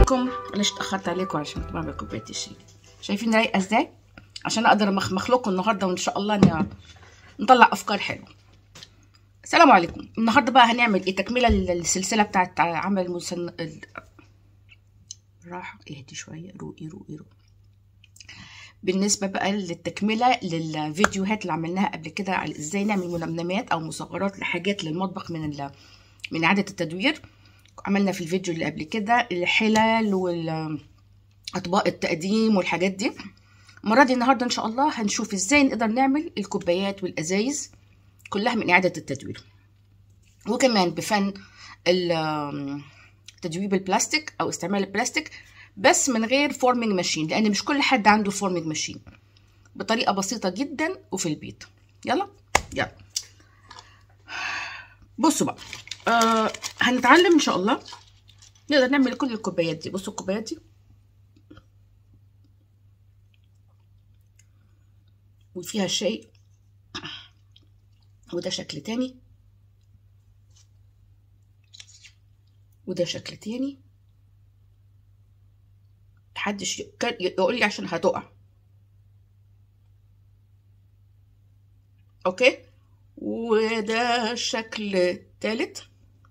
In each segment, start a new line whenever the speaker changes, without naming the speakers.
عليكم معلش اتاخرت عليكم عشان بعمل كوبايه الشاي شايفين رايقه ازاي عشان اقدر امخمخ لكم النهارده وان شاء الله ن- نطلع افكار حلوه السلام عليكم النهارده بقى هنعمل ايه تكمله للسلسله بتاعت عمل مسن ال... راحه اهدي شويه روقي روقي روقي بالنسبه بقى للتكمله للفيديوهات اللي عملناها قبل كده على ازاي نعمل منمنمات او مصغرات لحاجات للمطبخ من ال... من اعاده التدوير عملنا في الفيديو اللي قبل كده الحلل والاطباق التقديم والحاجات دي المره دي النهارده ان شاء الله هنشوف ازاي نقدر نعمل الكوبايات والازايز كلها من اعاده التدوير وكمان بفن ال- تدويب البلاستيك او استعمال البلاستيك بس من غير فورمينج ماشين لان مش كل حد عنده فورمينج ماشين بطريقه بسيطه جدا وفي البيت يلا يلا بصوا بقى آه هنتعلم ان شاء الله نقدر نعمل كل الكوبايات دي بصوا الكوبايات دي وفيها شيء وده شكل تاني وده شكل تاني محدش يك- يقول لي عشان هتقع اوكي وده شكل تالت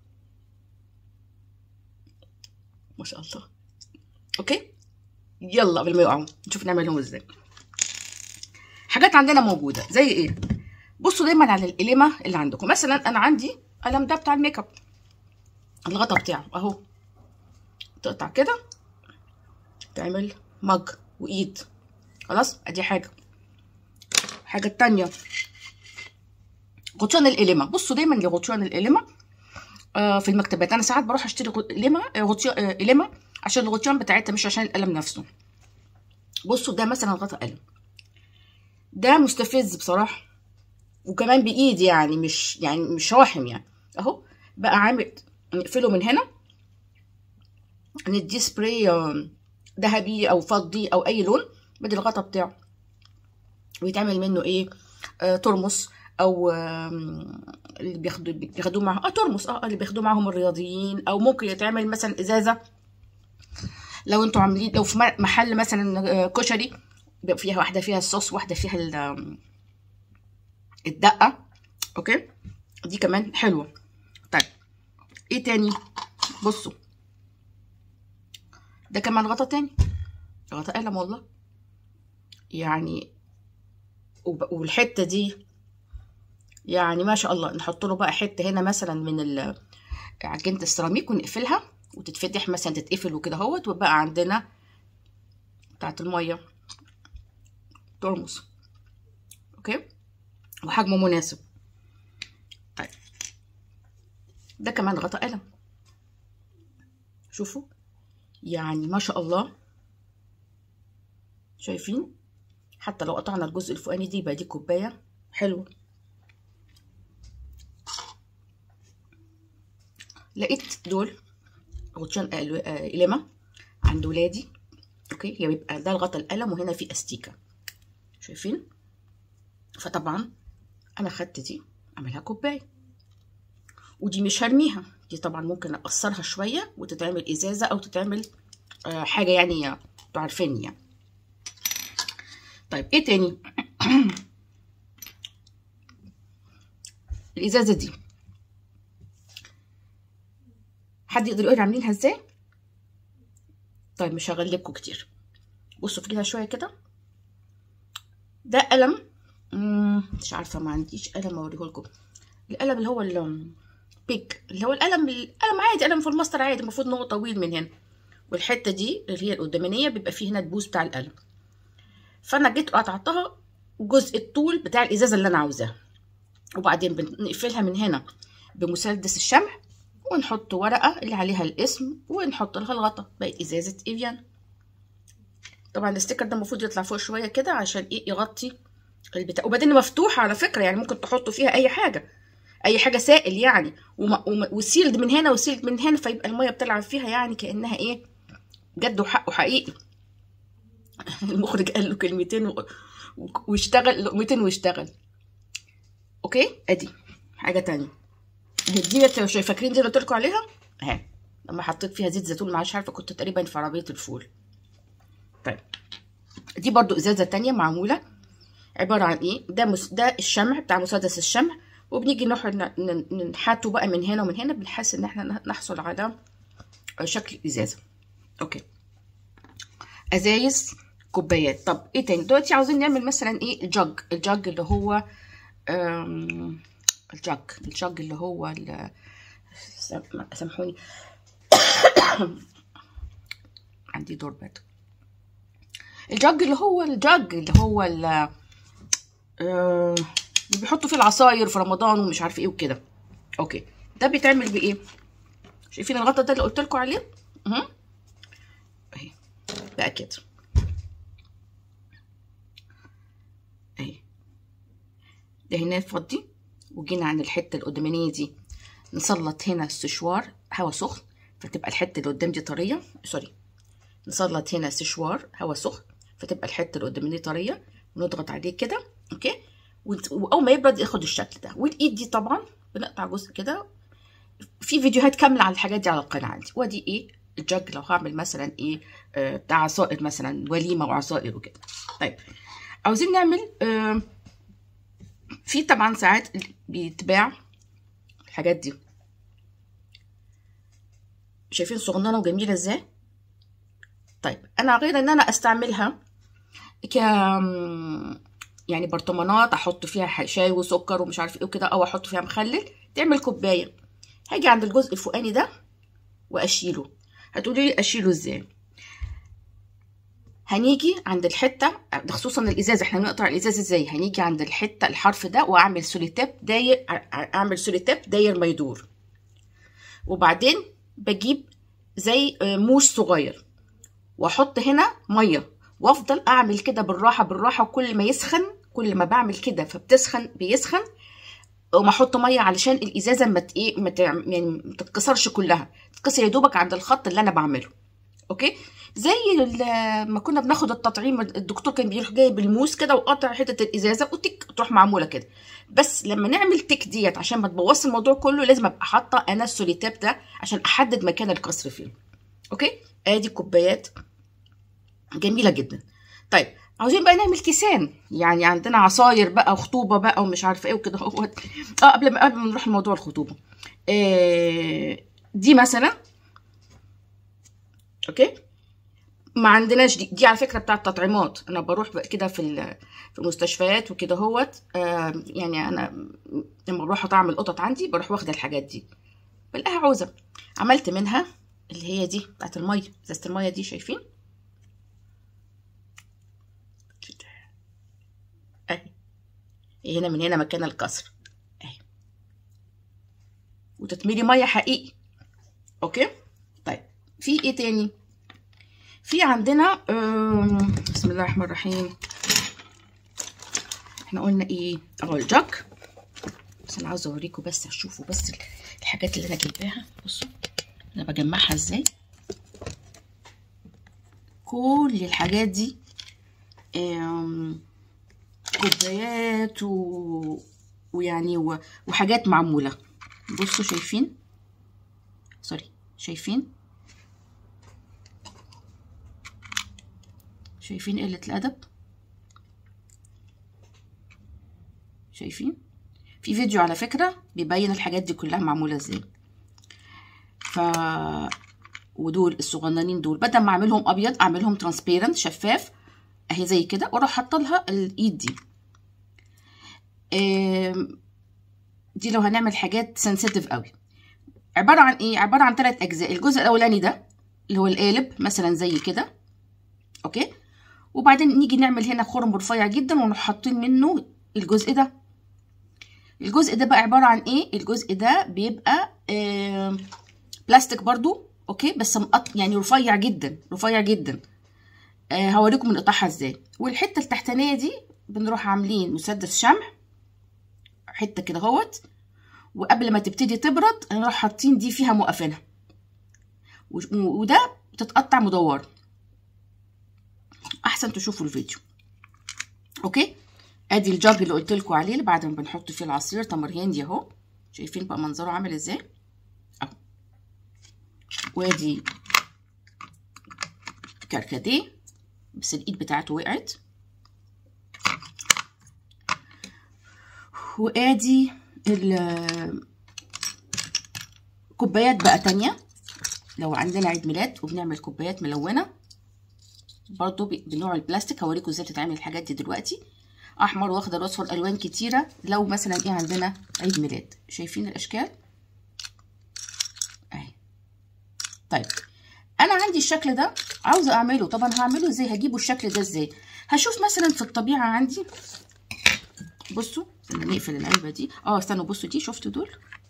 ما شاء الله اوكي يلا قبل ما يقعوا نشوف نعملهم ازاي حاجات عندنا موجوده زي ايه بصوا دايما على القلمه اللي عندكم مثلا انا عندي قلم ده بتاع الميك اب الغطا بتاعه اهو تقطع كده تعمل مج وايد خلاص ادي حاجه حاجه التانية غطيان القلمه بصوا دايما لغطيان القلمه آه في المكتبات انا ساعات بروح اشتري غ- قلمه آه، غطيان آه، قلمه عشان الغطيان بتاعتها مش عشان القلم نفسه بصوا ده مثلا غطا قلم ده مستفز بصراحه وكمان بايد يعني مش يعني مش شواحم يعني اهو بقى عامل نقفله من هنا نديه سبراي آه، ذهبي او فضي او اي لون بدل الغطا بتاعه ويتعمل منه ايه آه ترمس او آم، اللي بياخدوا بياخدوه معاهم اه ترمس اه اللي بياخدوه معاهم الرياضيين او ممكن يتعمل مثلا ازازه لو انتوا عاملين لو في م- محل مثلا آه، كشري بيبقى فيها واحده فيها الصوص واحده فيها ال- آم، الدقه اوكي دي كمان حلوه طيب ايه تاني بصوا ده كمان غطا تاني غطا قلم والله يعني وب- والحته دي يعني ما شاء الله نحط له بقى حته هنا مثلا من ال- عجينه السيراميك ونقفلها وتتفتح مثلا تتقفل وكده اهوت وبقى عندنا بتاعت الميه ترمس اوكي وحجمه مناسب طيب ده كمان غطا قلم شوفوا يعني ما شاء الله شايفين حتى لو قطعنا الجزء الفوقاني دي يبقى دي كوبايه حلوه لقيت دول غطيان قل- آه، قلمة عند ولادي اوكي هي بيبقى ده الغطا القلم وهنا في استيكه شايفين فطبعا انا خدت دي اعملها كوبايه ودي مش هرميها دي طبعا ممكن اقصرها شويه وتتعمل ازازه او تتعمل آه، حاجه يعني انتوا عارفيني يعني طيب ايه تاني الازازه دي حد يقدر يقول عاملينها ازاي طيب مش هغلبكم كتير بصوا فيها شويه كده ده قلم مم، مش عارفه ما عنديش قلم اوريه لكم القلم اللي هو البيك اللي هو القلم القلم عادي قلم في الماستر عادي المفروض ان هو طويل من هنا والحته دي اللي هي القدامانيه بيبقى فيه هنا البوز بتاع القلم فانا جيت قطعتها جزء الطول بتاع الازازه اللي انا عاوزاها وبعدين بنقفلها من هنا بمسدس الشمع ونحط ورقه اللي عليها الاسم ونحط لها الغطا بقت ازازه ايفيان طبعا الستيكر ده المفروض يطلع فوق شويه كده عشان ايه يغطي البتاع وبعدين مفتوحه على فكره يعني ممكن تحطوا فيها اي حاجه اي حاجه سائل يعني وم... وم... وسيلد من هنا وسيلد من هنا فيبقى الميه بتلعب فيها يعني كانها ايه جد وحقه حقيقي المخرج قال له كلمتين و... و... واشتغل لقمتين واشتغل اوكي ادي حاجه تانية دي اللي فاكرين دي اللي قلت لكم عليها اهي لما حطيت فيها زيت زيتون مش عارفه كنت تقريبا في عربيه الفول طيب دي برضو ازازه تانية معموله عباره عن ايه ده مس... ده الشمع بتاع مسدس الشمع وبنيجي نحط ننحته بقى من هنا ومن هنا بنحس ان احنا نحصل على شكل ازازه اوكي ازايز كوبايات طب ايه تاني دلوقتي عاوزين نعمل مثلا ايه الجج الجج اللي هو الجج الجج اللي هو ال... سامحوني عندي دور بات الجج اللي هو الجج اللي هو ال آه اللي بيحطوا فيه العصاير في رمضان ومش عارف ايه وكده اوكي ده بيتعمل بايه شايفين الغطا ده اللي قلت لكم عليه اهي اهي بقى كده اهي ده هنا فضي وجينا عند الحته القدامانيه دي نسلط هنا السشوار هوا سخن فتبقى الحته اللي قدام دي طريه سوري نسلط هنا سشوار هوا سخن فتبقى الحته اللي قدامانيه طريه ونضغط عليه كده اوكي واول ما يبرد ياخد الشكل ده والايد دي طبعا بنقطع جزء كده في فيديوهات كامله على الحاجات دي على القناه عندي وادي ايه الجج لو هعمل مثلا ايه آه بتاع عصائر مثلا وليمه وعصائر وكده طيب عاوزين نعمل آه في طبعا ساعات بيتباع الحاجات دي شايفين صغننه وجميله ازاي طيب انا غير ان انا استعملها ك يعني برطمانات احط فيها شاي وسكر ومش عارف ايه وكده او احط فيها مخلل تعمل كوبايه هاجي عند الجزء الفوقاني ده واشيله هتقولي لي اشيله ازاي هنيجي عند الحته ده خصوصا الازازه احنا بنقطع الازازه ازاي هنيجي عند الحته الحرف ده واعمل سوليتاب داير اعمل سوليتاب داير ما يدور وبعدين بجيب زي موش صغير واحط هنا ميه وافضل اعمل كده بالراحه بالراحه وكل ما يسخن كل ما بعمل كده فبتسخن بيسخن وما احط ميه علشان الازازه ما ايه ما يعني ما تتكسرش كلها تتكسر يا دوبك عند الخط اللي انا بعمله اوكي زي ما كنا بناخد التطعيم الدكتور كان بيروح جايب الموس كده وقاطع حته الازازه وتك تروح معموله كده بس لما نعمل تك ديت عشان ما تبوظش الموضوع كله لازم ابقى حاطه انا السوليتاب ده عشان احدد مكان الكسر فين اوكي ادي كوبايات جميله جدا طيب عاوزين بقى نعمل كيسان يعني عندنا عصاير بقى وخطوبه بقى ومش عارفه ايه وكده اهوت اه قبل ما قبل ما نروح لموضوع الخطوبه آه دي مثلا اوكي ما عندناش دي دي على فكره بتاعه تطعيمات انا بروح بقى كده في في المستشفيات وكده اهوت آه يعني انا لما بروح اطعم القطط عندي بروح واخده الحاجات دي بلاقيها عوزه عملت منها اللي هي دي بتاعت الميه ازازه الميه دي شايفين اهي هنا من هنا مكان الكسر اهي وتتملي ميه حقيقي اوكي طيب في ايه تاني في عندنا بسم الله الرحمن الرحيم احنا قلنا ايه اهو الجك بس انا عاوزه اوريكم بس اشوفوا بس الحاجات اللي انا جايباها بصوا انا بجمعها ازاي كل الحاجات دي كوبايات و... ويعني و... وحاجات معموله بصوا شايفين سوري شايفين شايفين قلة الأدب شايفين في فيديو على فكرة بيبين الحاجات دي كلها معمولة ازاي ف ودول الصغننين دول بدل ما اعملهم ابيض اعملهم ترانسبيرنت شفاف اهي زي كده واروح حاطه لها الايد دي دي لو هنعمل حاجات سنسيتيف قوي عباره عن ايه عباره عن ثلاث اجزاء الجزء الاولاني ده اللي هو القالب مثلا زي كده اوكي وبعدين نيجي نعمل هنا خرم رفيع جدا ونروح حاطين منه الجزء ده الجزء ده بقى عباره عن ايه الجزء ده بيبقى آه بلاستيك برضو اوكي بس مقط يعني رفيع جدا رفيع جدا آه هوريكم بنقطعها ازاي والحته التحتانيه دي بنروح عاملين مسدس شمع حته كده اهوت وقبل ما تبتدي تبرد نروح حاطين دي فيها مقفلها وده بتتقطع مدور احسن تشوفوا الفيديو اوكي ادي الجاج اللي قلت لكم عليه اللي بعد ما بنحط فيه العصير تمر هندي اهو شايفين بقى منظره عامل ازاي اهو وادي كركديه بس الايد بتاعته وقعت وادي كوبايات بقى تانية لو عندنا عيد ميلاد وبنعمل كوبايات ملونة برضو بنوع البلاستيك هوريكم ازاي بتتعمل الحاجات دي دلوقتي احمر واخضر واصفر الوان كتيره لو مثلا ايه عندنا عيد ميلاد شايفين الاشكال اهي طيب انا عندي الشكل ده عاوزه اعمله طبعا هعمله ازاي هجيبه الشكل ده ازاي هشوف مثلا في الطبيعه عندي بصوا نقفل العلبه دي اه استنوا بصوا دي شفتوا دول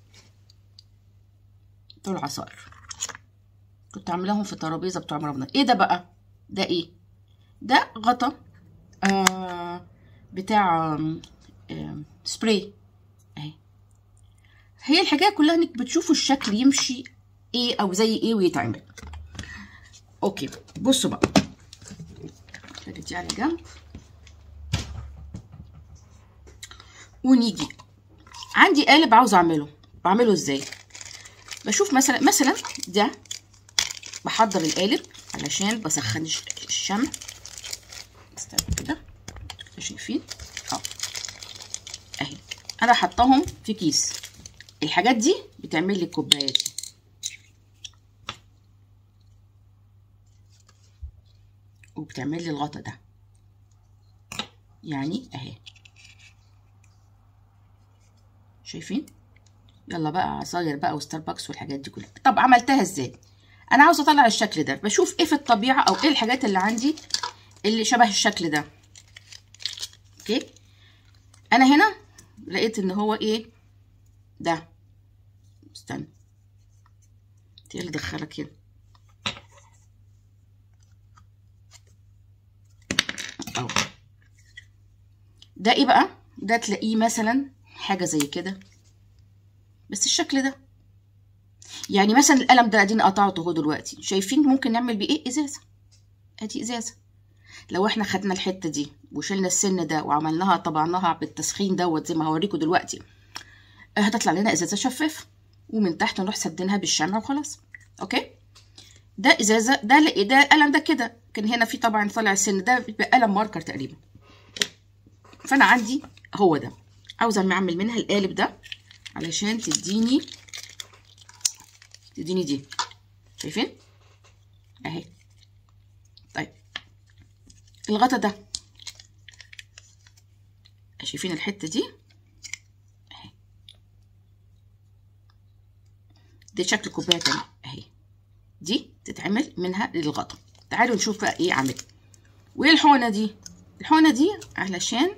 دول عصائر كنت عاملاهم في الترابيزه بتوع رمضان ايه ده بقى ده ايه ده غطا آه بتاع آه سبراي اهي هي الحكايه كلها انك بتشوفوا الشكل يمشي ايه او زي ايه ويتعمل اوكي بصوا بقى دي على جنب ونيجي عندي قالب عاوز اعمله بعمله ازاي بشوف مثلا مثلا ده بحضر القالب علشان بسخن الشمع استنى كده شايفين اه اهي انا حطاهم في كيس الحاجات دي بتعمل لي الكوبايه دي وبتعمل لي الغطا ده يعني اهي شايفين يلا بقى عصاير بقى وستاربكس والحاجات دي كلها طب عملتها ازاي انا عاوزه اطلع الشكل ده بشوف ايه في الطبيعه او ايه الحاجات اللي عندي اللي شبه الشكل ده اوكي انا هنا لقيت ان هو ايه ده استنى ايه اللي دخلك هنا اهو ده ايه بقى ده تلاقيه مثلا حاجه زي كده بس الشكل ده يعني مثلا القلم ده اديني قطعته اهو دلوقتي شايفين ممكن نعمل بيه ايه ازازه ادي ازازه لو احنا خدنا الحته دي وشلنا السن ده وعملناها طبعناها بالتسخين دوت زي ما هوريكم دلوقتي هتطلع لنا ازازه شفافه ومن تحت نروح سدينها بالشمع وخلاص اوكي ده ازازه ده لا ده القلم ده كده كان هنا في طبعا طالع السن ده بيبقى قلم ماركر تقريبا فانا عندي هو ده عاوزه اعمل منها القالب ده علشان تديني تديني دي شايفين اهي طيب الغطا ده شايفين الحته دي اهي دي شكل كوبايه تانية اهي دي تتعمل منها للغطا تعالوا نشوف بقى ايه عامل وايه الحونه دي الحونه دي علشان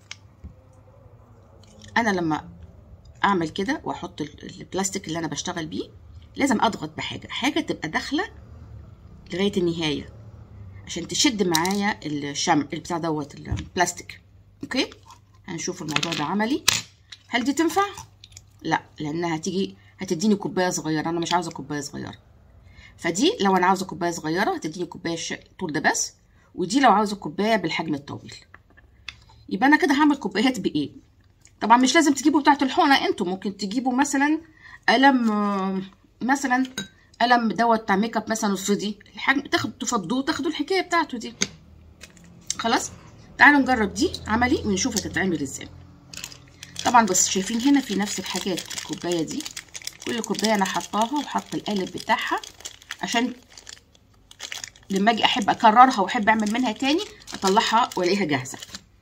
انا لما اعمل كده واحط البلاستيك اللي انا بشتغل بيه لازم اضغط بحاجه حاجه تبقى داخله لغايه النهايه عشان تشد معايا الشمع البتاع دوت البلاستيك اوكي هنشوف الموضوع ده عملي هل دي تنفع لا لانها هتيجي هتديني كوبايه صغيره انا مش عاوزه كوبايه صغيره فدي لو انا عاوزه كوبايه صغيره هتديني كوبايه طول ده بس ودي لو عاوزه كوبايه بالحجم الطويل يبقى انا كده هعمل كوبايات بايه طبعا مش لازم تجيبوا بتاعت الحقنه انتوا ممكن تجيبوا مثلا قلم مثلا قلم دوت بتاع ميك اب مثلا الفضي الحجم تاخد تفضوه تاخدوا الحكايه بتاعته دي خلاص تعالوا نجرب دي عملي ونشوف هتتعمل ازاي طبعا بس شايفين هنا في نفس الحاجات الكوبايه دي كل كوبايه انا حطاها وحاطه القالب بتاعها عشان لما اجي احب اكررها واحب اعمل منها تاني اطلعها والاقيها جاهزه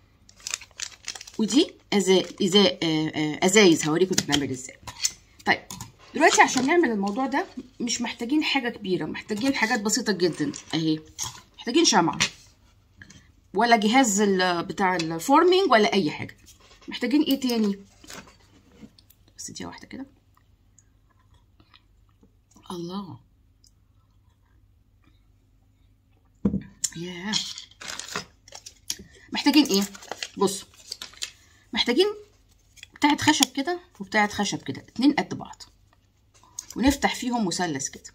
ودي ازايز هوريكم بتتعمل ازاي طيب دلوقتي عشان نعمل الموضوع ده مش محتاجين حاجه كبيره محتاجين حاجات بسيطه جدا اهي محتاجين شمعه ولا جهاز بتاع الفورمينج ولا اي حاجه محتاجين ايه تاني بس دي واحده كده الله ياه محتاجين ايه بصوا محتاجين بتاعت خشب كده وبتاعت خشب كده اتنين قد بعض ونفتح فيهم مثلث كده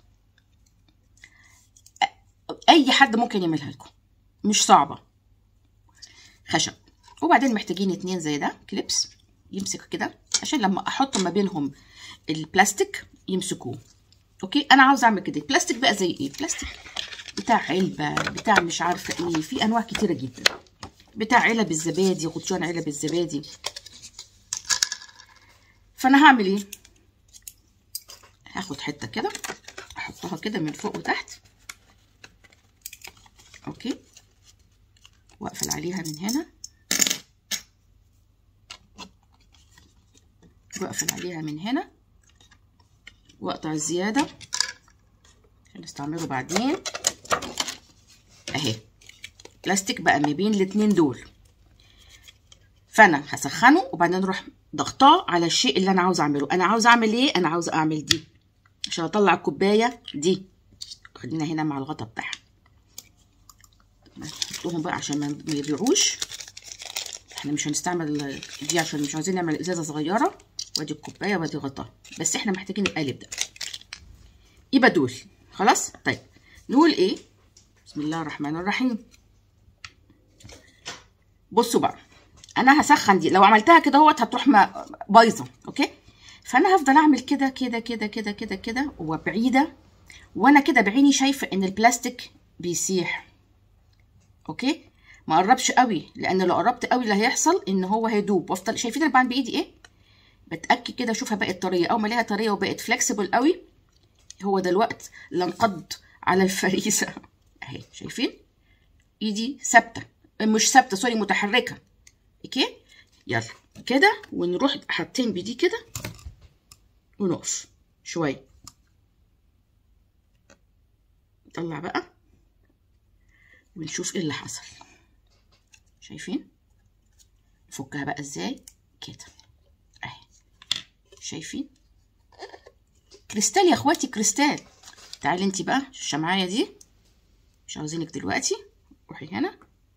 اي حد ممكن يعملها لكم مش صعبه خشب وبعدين محتاجين اتنين زي ده كليبس يمسك كده عشان لما احط ما بينهم البلاستيك يمسكوه اوكي انا عاوزه اعمل كده بلاستيك بقى زي ايه بلاستيك بتاع علبه بتاع مش عارفه ايه في انواع كتيره جدا بتاع علب الزبادي غطيان علب الزبادي فانا هعمل ايه هاخد حته كده احطها كده من فوق وتحت اوكي واقفل عليها من هنا واقفل عليها من هنا واقطع الزياده عشان نستعمله بعدين اهي بلاستيك بقى ما بين الاتنين دول فانا هسخنه وبعدين اروح ضغطاه على الشيء اللي انا عاوزه اعمله انا عاوزه اعمل ايه انا عاوزه اعمل دي عشان اطلع الكوبايه دي خلينا هنا مع الغطا بتاعها نحطهم بقى عشان ما يضيعوش احنا مش هنستعمل دي عشان مش عاوزين نعمل ازازه صغيره وادي الكوبايه وادي غطاها بس احنا محتاجين القالب ده يبقى دول خلاص طيب نقول ايه بسم الله الرحمن الرحيم بصوا بقى انا هسخن دي لو عملتها كده اهوت هتروح بايظه اوكي فانا هفضل اعمل كده كده كده كده كده كده وبعيده وانا كده بعيني شايفه ان البلاستيك بيسيح اوكي ما قربش قوي لان لو قربت قوي اللي هيحصل ان هو هيدوب وافضل شايفين انا بعمل بايدي ايه بتاكد كده اشوفها بقت طريه اول ما الاقيها طريه وبقت فلكسبل قوي هو ده الوقت اللي انقض على الفريسه اهي شايفين ايدي ثابته مش ثابته سوري متحركه اوكي يلا كده ونروح حاطين بدي كده ونقف شويه نطلع بقى ونشوف ايه اللي حصل شايفين نفكها بقى ازاي كده اهي شايفين كريستال يا اخواتي كريستال تعالي انت بقى الشمعايه دي مش عاوزينك دلوقتي روحي هنا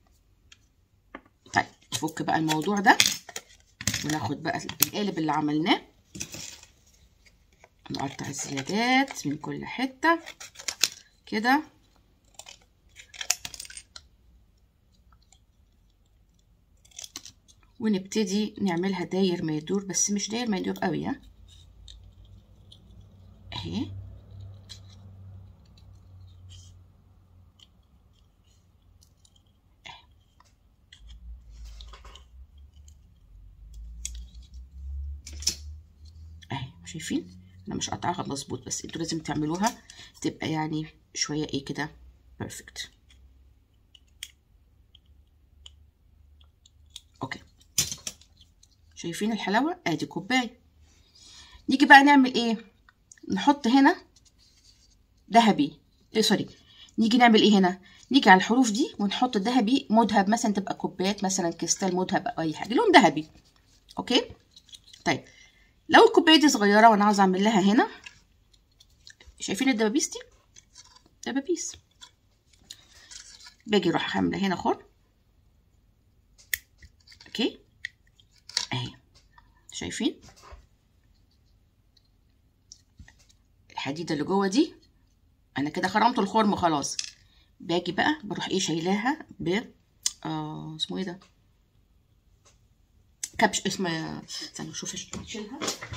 طيب نفك بقى الموضوع ده وناخد بقى القالب اللي عملناه نقطع الزيادات من كل حته كده ونبتدي نعملها داير ما يدور بس مش داير ما يدور قوي ها اهي اهي شايفين انا مش قطعها مظبوط بس انتوا لازم تعملوها تبقى يعني شويه ايه كده بيرفكت اوكي شايفين الحلاوه ادي كوبايه نيجي بقى نعمل ايه نحط هنا ذهبي إيه سوري نيجي نعمل ايه هنا نيجي على الحروف دي ونحط ذهبي مذهب مثلا تبقى كوبايات مثلا كريستال مذهب او اي حاجه لون ذهبي اوكي طيب لو الكوبايه دي صغيره وانا عاوزه اعمل لها هنا شايفين الدبابيس دي دبابيس باجي اروح عامله هنا خرم اوكي اهي شايفين الحديده اللي جوه دي انا كده خرمت الخرم خلاص باجي بقى بروح ايه شايلاها ب آه اسمه ايه ده كبش اسمه استنى اشوف ايش نشيلها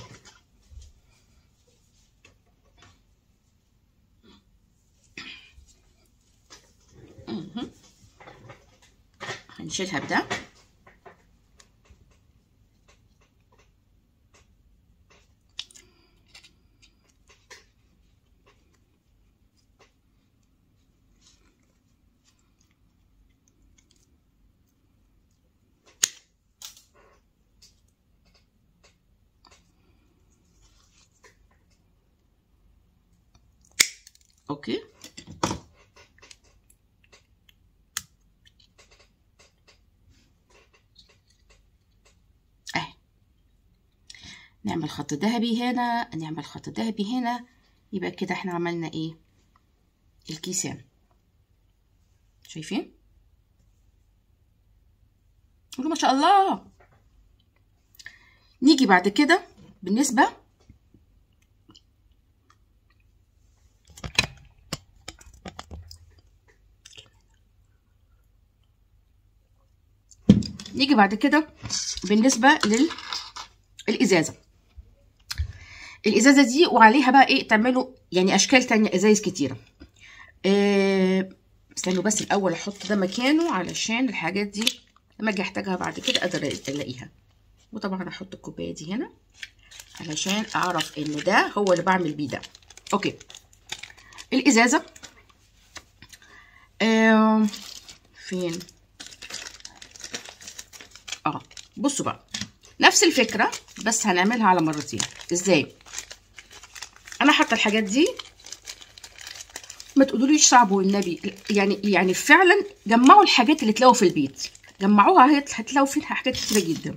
هنشيلها بده اوكي اهي نعمل خط ذهبي هنا نعمل خط ذهبي هنا يبقى كده احنا عملنا ايه الكيسان شايفين قولوا ما شاء الله نيجي بعد كده بالنسبه نيجي بعد كده بالنسبة للإزازة الازازه دي وعليها بقى ايه تعملوا يعني اشكال تانية ازايز كتيره آه، استنوا بس الاول احط ده مكانه علشان الحاجات دي لما اجي احتاجها بعد كده اقدر الاقيها وطبعا احط الكوبايه دي هنا علشان اعرف ان ده هو اللي بعمل بيه ده اوكي الازازه آه فين اه بصوا بقى نفس الفكره بس هنعملها على مرتين ازاي انا حاطه الحاجات دي ما تقولوليش صعب والنبي يعني يعني فعلا جمعوا الحاجات اللي تلاقوا في البيت جمعوها هت- هتلاقوا فيها حاجات كتيره جدا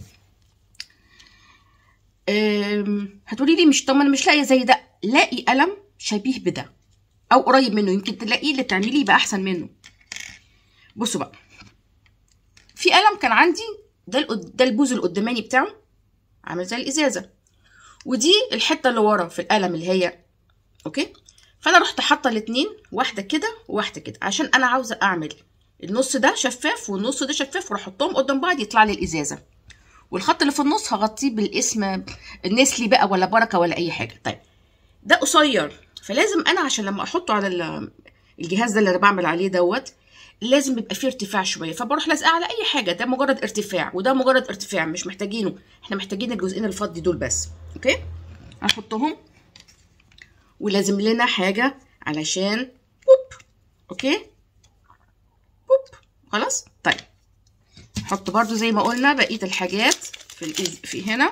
أم، هتقولي لي مش طب ما انا مش لاقيه زي ده لاقي قلم شبيه بده او قريب منه يمكن تلاقيه اللي تعمليه يبقى احسن منه بصوا بقى في قلم كان عندي ده القد- ده البوز القداماني بتاعه عامل زي الازازه ودي الحته اللي ورا في القلم اللي هي اوكي فانا رحت حاطه الاتنين واحده كده وواحده كده عشان انا عاوزه اعمل النص ده شفاف والنص ده شفاف واحطهم قدام بعض يطلع لي الازازه والخط اللي في النص هغطيه بالاسم النسلي بقى ولا بركه ولا اي حاجه طيب ده قصير فلازم انا عشان لما احطه على ال- الجهاز ده اللي انا بعمل عليه دوت لازم يبقى فيه ارتفاع شويه فبروح لازقه على اي حاجه ده مجرد ارتفاع وده مجرد ارتفاع مش محتاجينه احنا محتاجين الجزئين الفضي دول بس اوكي هنحطهم ولازم لنا حاجه علشان بوب اوكي بوب خلاص طيب نحط برضو زي ما قلنا بقيه الحاجات في الإز... في هنا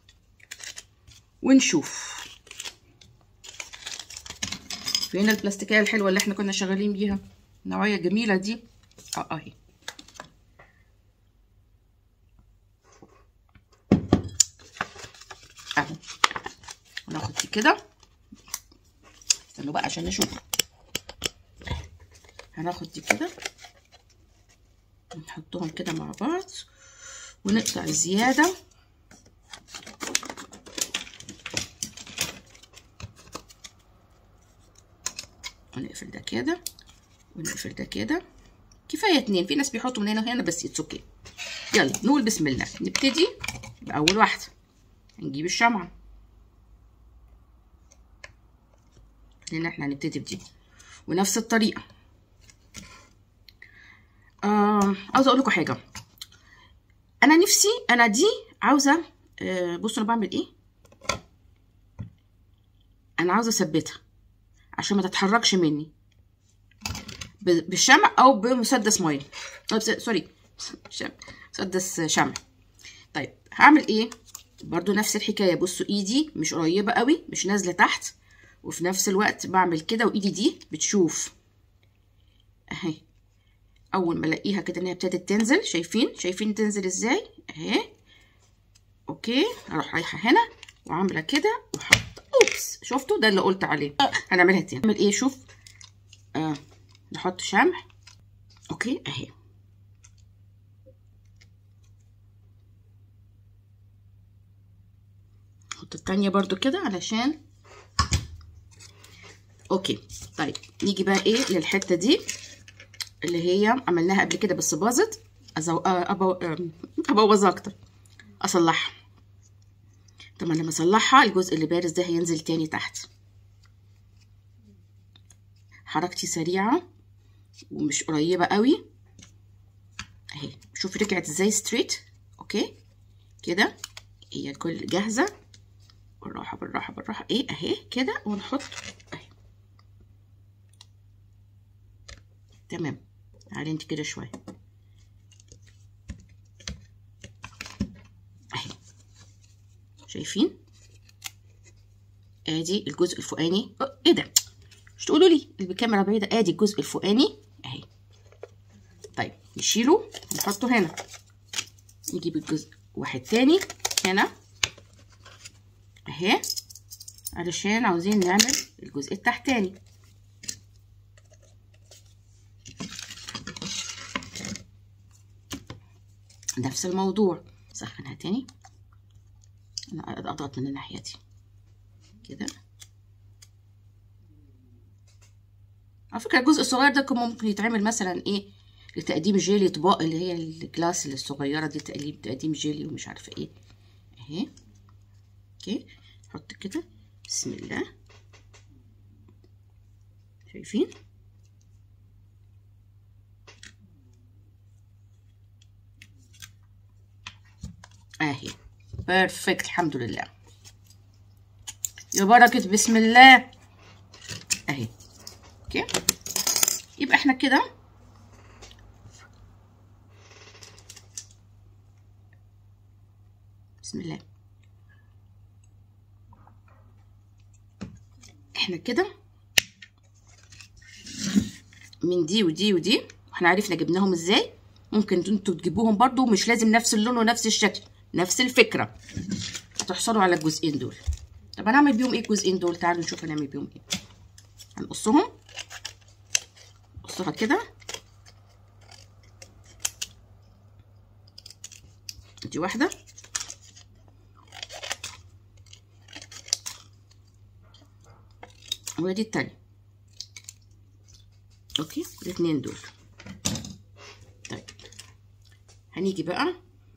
ونشوف فين البلاستيكيه الحلوه اللي احنا كنا شغالين بيها نوعيه جميله دي اه اهي اهو وناخد دي كده استنوا بقى عشان نشوف هناخد دي كده نحطهم كده مع بعض ونقطع الزيادة ونقفل ده كده ونقفل ده كده كفاية اتنين في ناس بيحطوا من هنا وهنا بس اتس اوكي يلا نقول بسم الله نبتدي بأول واحدة هنجيب الشمعة خلينا احنا هنبتدي بدي ونفس الطريقة آه عاوزة اقول لكم حاجة انا نفسي انا دي عاوزة آه بصوا انا بعمل ايه انا عاوزة اثبتها عشان ما تتحركش مني ب- بالشمع او بمسدس ميه أو بس- سوري شم- مسدس شمع طيب هعمل ايه برضو نفس الحكايه بصوا ايدي مش قريبه قوي مش نازله تحت وفي نفس الوقت بعمل كده وايدي دي بتشوف اهي اول ما الاقيها كده ان هي ابتدت تنزل شايفين شايفين تنزل ازاي اهي اوكي اروح رايحه هنا وعامله كده وحط اوبس شفتوا ده اللي قلت عليه هنعملها تاني نعمل ايه شوف آه. نحط شمع اوكي اهي نحط التانية برضو كده علشان اوكي طيب نيجي بقى ايه للحتة دي اللي هي عملناها قبل كده بس باظت أزو... آه، أبو... آم، ابوظها اكتر اصلحها طبعا لما اصلحها الجزء اللي بارز ده هينزل تاني تحت حركتي سريعة ومش قريبة قوي اهي شوفي رجعت ازاي ستريت اوكي كده هي الكل جاهزة بالراحة بالراحة بالراحة ايه اهي كده ونحط اهي تمام تعالي انت كده شوية اهي شايفين ادي الجزء الفوقاني أه، ايه ده مش تقولوا لي الكاميرا بعيدة ادي الجزء الفوقاني اهي طيب نشيله ونحطه هنا نجيب الجزء واحد تاني هنا اهي علشان عاوزين نعمل الجزء التحتاني نفس الموضوع سخنها تاني انا اضغط من الناحيه دي كده على فكره الجزء الصغير ده كان ممكن يتعمل مثلا ايه لتقديم جيلي اطباق اللي هي الجلاس اللي الصغيره دي تقليب تقديم جيلي ومش عارفه ايه اهي اوكي نحط كده بسم الله شايفين اهي بيرفكت الحمد لله يا بركة بسم الله اهي اوكي يبقى احنا كده بسم الله احنا كده من دي ودي ودي احنا عرفنا جبناهم ازاي ممكن انتوا تجيبوهم برضو مش لازم نفس اللون ونفس الشكل نفس الفكره هتحصلوا على الجزئين دول طب هنعمل بيهم ايه الجزئين دول تعالوا نشوف هنعمل بيهم ايه هنقصهم نقصها كده دي واحده ودي التانية اوكي الاتنين دول طيب هنيجي بقى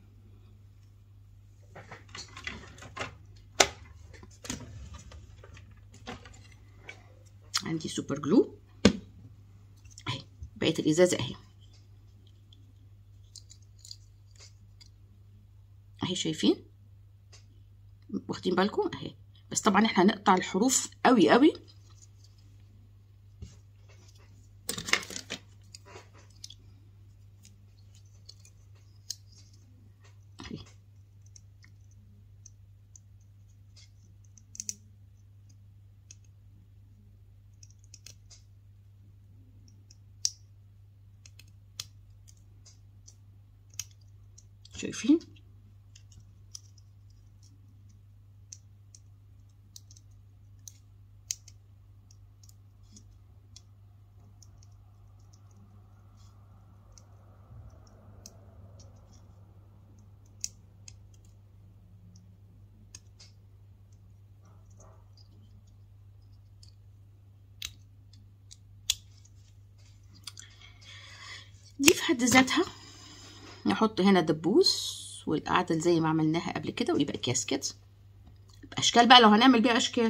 عندي سوبر جلو اهي بقيت الازازه اهي اهي شايفين واخدين بالكم اهي بس طبعا احنا هنقطع الحروف قوي قوي اهي شايفين دي في حد ذاتها نحط هنا دبوس والقعدة زي ما عملناها قبل كده ويبقى اكياس كده اشكال بقى لو هنعمل بيها اشكال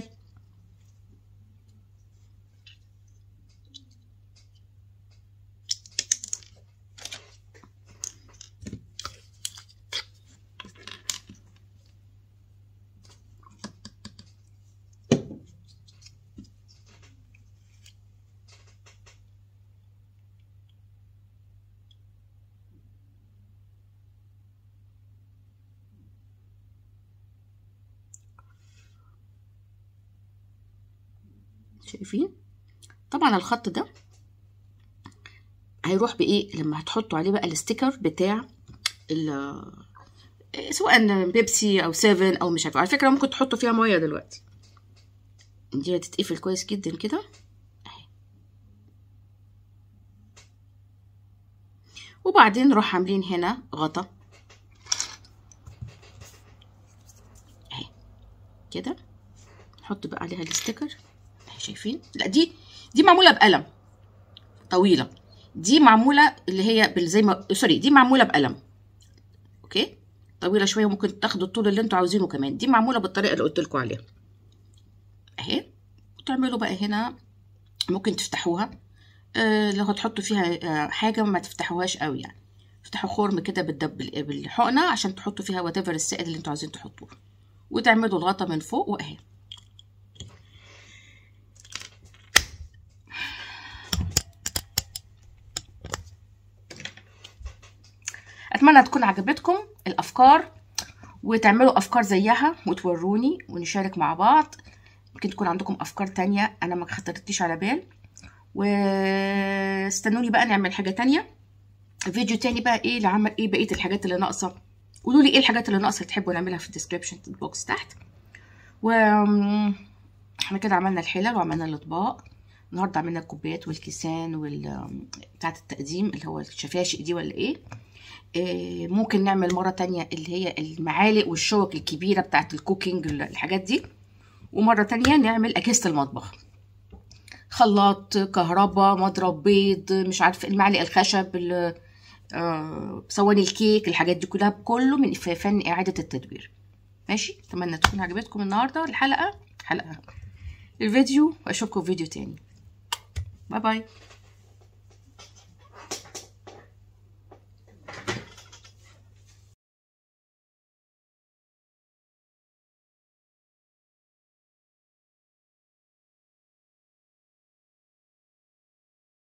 شايفين طبعا الخط ده هيروح بايه لما هتحطوا عليه بقى الستيكر بتاع ال سواء بيبسي او سيفن او مش عارفه على فكره ممكن تحطوا فيها ميه دلوقتي دي هتتقفل كويس جدا كده اهي وبعدين نروح عاملين هنا غطا اهي كده نحط بقى عليها الستيكر اهي شايفين لا دي دي معموله بقلم طويله دي معموله اللي هي زي ما سوري دي معموله بقلم اوكي طويله شويه ممكن تاخدوا الطول اللي انتوا عاوزينه كمان دي معموله بالطريقه اللي قلت لكم عليها اهي وتعملوا بقى هنا ممكن تفتحوها آه لو هتحطوا فيها آه حاجه ما تفتحوهاش قوي يعني افتحوا خرم كده بالدب بالحقنه عشان تحطوا فيها وات السائل اللي انتوا عايزين تحطوه وتعملوا الغطا من فوق واهي اتمنى تكون عجبتكم الافكار وتعملوا افكار زيها وتوروني ونشارك مع بعض ممكن تكون عندكم افكار تانية انا ما خطرتليش على بال واستنوني بقى نعمل حاجه تانية فيديو تاني بقى ايه لعمل ايه بقيه الحاجات اللي ناقصه قولوا لي ايه الحاجات اللي ناقصه تحبوا نعملها في الديسكربشن بوكس تحت و احنا كده عملنا الحلل وعملنا الاطباق النهارده عملنا الكوبايات والكيسان وال بتاعه التقديم اللي هو الشفاشق دي ولا ايه ممكن نعمل مرة تانية اللي هي المعالق والشوك الكبيرة بتاعت الكوكينج الحاجات دي ومرة تانية نعمل أجهزة المطبخ خلاط كهرباء مضرب بيض مش عارفة المعالق الخشب صواني الكيك الحاجات دي كلها كله من فن إعادة التدوير ماشي أتمنى تكون عجبتكم النهاردة الحلقة حلقه الفيديو واشوفكم في فيديو تاني باي باي